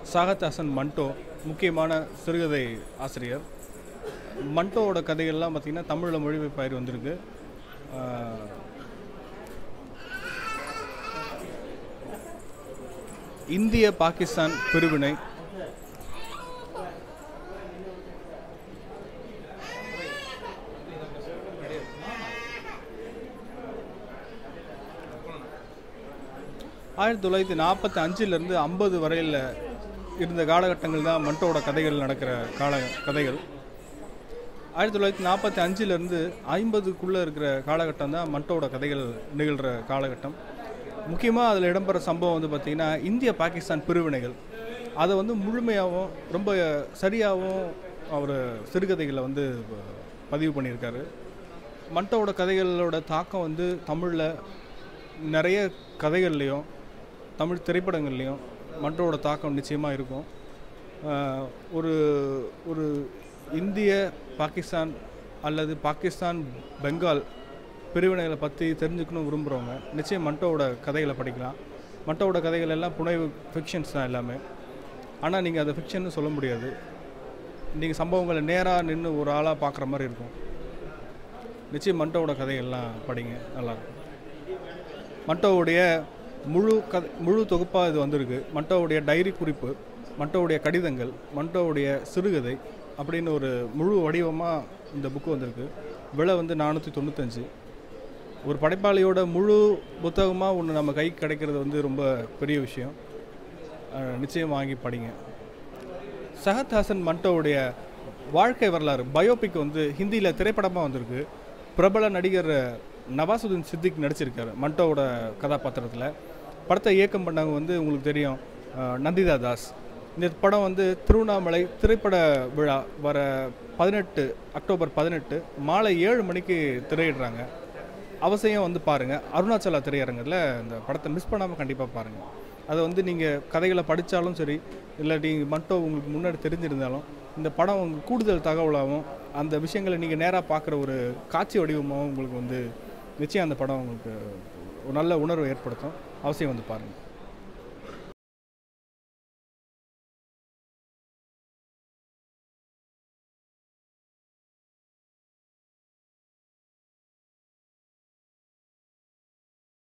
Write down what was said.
சாகத் ஹசன் மண்டோ முக்கியமான சிறுகதை ஆசிரியர் மண்டோவோட கதைகள்லாம் பார்த்திங்கன்னா தமிழில் மொழிபெயர்ப்பாயிரு வந்திருக்கு ஆஹ், இந்திய பாகிஸ்தான் பிரிவினை ஆயிரத்தி தொள்ளாயிரத்தி நாற்பத்தி அஞ்சுலேருந்து ஐம்பது வரையில் இருந்த காலகட்டங்கள் தான் மண்டோட கதைகள் நடக்கிற கால கதைகள் ஆயிரத்தி தொள்ளாயிரத்தி நாற்பத்தி அஞ்சுலேருந்து ஐம்பதுக்குள்ளே இருக்கிற காலகட்டம் தான் மண்டோட கதைகள் நிகழ்கிற காலகட்டம் முக்கியமாக அதில் இடம்பெற சம்பவம் வந்து பார்த்திங்கன்னா இந்திய பாகிஸ்தான் பிரிவினைகள் அதை வந்து முழுமையாகவும் ரொம்ப சரியாகவும் அவர் சிறுகதைகளை வந்து பதிவு பண்ணியிருக்காரு மண்டோட கதைகளோட தாக்கம் வந்து தமிழில் நிறைய கதைகள்லேயும் தமிழ் திரைப்படங்கள்லேயும் மண்டோட தாக்கம் நிச்சயமாக இருக்கும் ஆஹ் ஒரு ஒரு இந்திய பாகிஸ்தான் அல்லது பாகிஸ்தான் பெங்கால் பிரிவினைகளை பற்றி தெரிஞ்சுக்கணும் விரும்புகிறவங்க நிச்சயம் மண்டோவோட கதைகளை படிக்கலாம் மண்டோவோட கதைகள் எல்லாம் புனைவு ஃபிக்ஷன்ஸ் தான் எல்லாமே ஆனால் நீங்கள் அதை ஃபிக்ஷன்னு சொல்ல முடியாது நீங்கள் சம்பவங்களை நேராக நின்று ஒரு ஆளாக பார்க்குற மாதிரி இருக்கும் நிச்சயம் மண்டோவோட கதைகள்லாம் படிங்க நல்லாயிருக்கும் மண்டோவுடைய முழு கதை முழு தொகுப்பாக இது வந்திருக்கு மண்டோவுடைய டைரி குறிப்பு மண்டோவுடைய கடிதங்கள் மண்டோவுடைய சிறுகதை அப்படின்னு ஒரு முழு வடிவமாக இந்த புக்கு வந்திருக்கு விலை வந்து நானூற்றி தொண்ணூத்தஞ்சு ஒரு படைப்பாளியோட முழு புத்தகமாக ஒன்று நம்ம கைக்கு கிடைக்கிறது வந்து ரொம்ப பெரிய விஷயம் அஹ், நிச்சயம் வாங்கி படிங்க சகத் ஹாசன் மண்டோவுடைய வாழ்க்கை வரலாறு பயோபிக் வந்து ஹிந்தியில் திரைப்படமாக வந்திருக்கு பிரபல நடிகர் நவாசுதீன் சித்திக் நடிச்சிருக்காரு மண்டோவோட கதாபாத்திரத்தில் படத்தை இயக்கம் பண்ணவங்க வந்து உங்களுக்கு தெரியும் அஹ், நந்திதா தாஸ் இந்த படம் வந்து திருவண்ணாமலை திரைப்பட விழா வர பதினெட்டு அக்டோபர் பதினெட்டு மாலை ஏழு மணிக்கு திரையிடுறாங்க அவசியம் வந்து பாருங்கள் அருணாச்சலா திரையரங்கில் இந்த படத்தை மிஸ் பண்ணாமல் கண்டிப்பாக பாருங்கள் அதை வந்து நீங்கள் கதைகளை படித்தாலும் சரி இல்லாட்டி மட்டும் உங்களுக்கு முன்னாடி தெரிஞ்சிருந்தாலும் இந்த படம் உங்களுக்கு கூடுதல் தகவலாகவும் அந்த விஷயங்களை நீங்கள் நேராக பார்க்குற ஒரு காட்சி வடிவமாகவும் உங்களுக்கு வந்து நிச்சயம் அந்த படம் உங்களுக்கு ஒரு நல்ல உணர்வை ஏற்படுத்தும் அவசியம் வந்து பாருங்கள்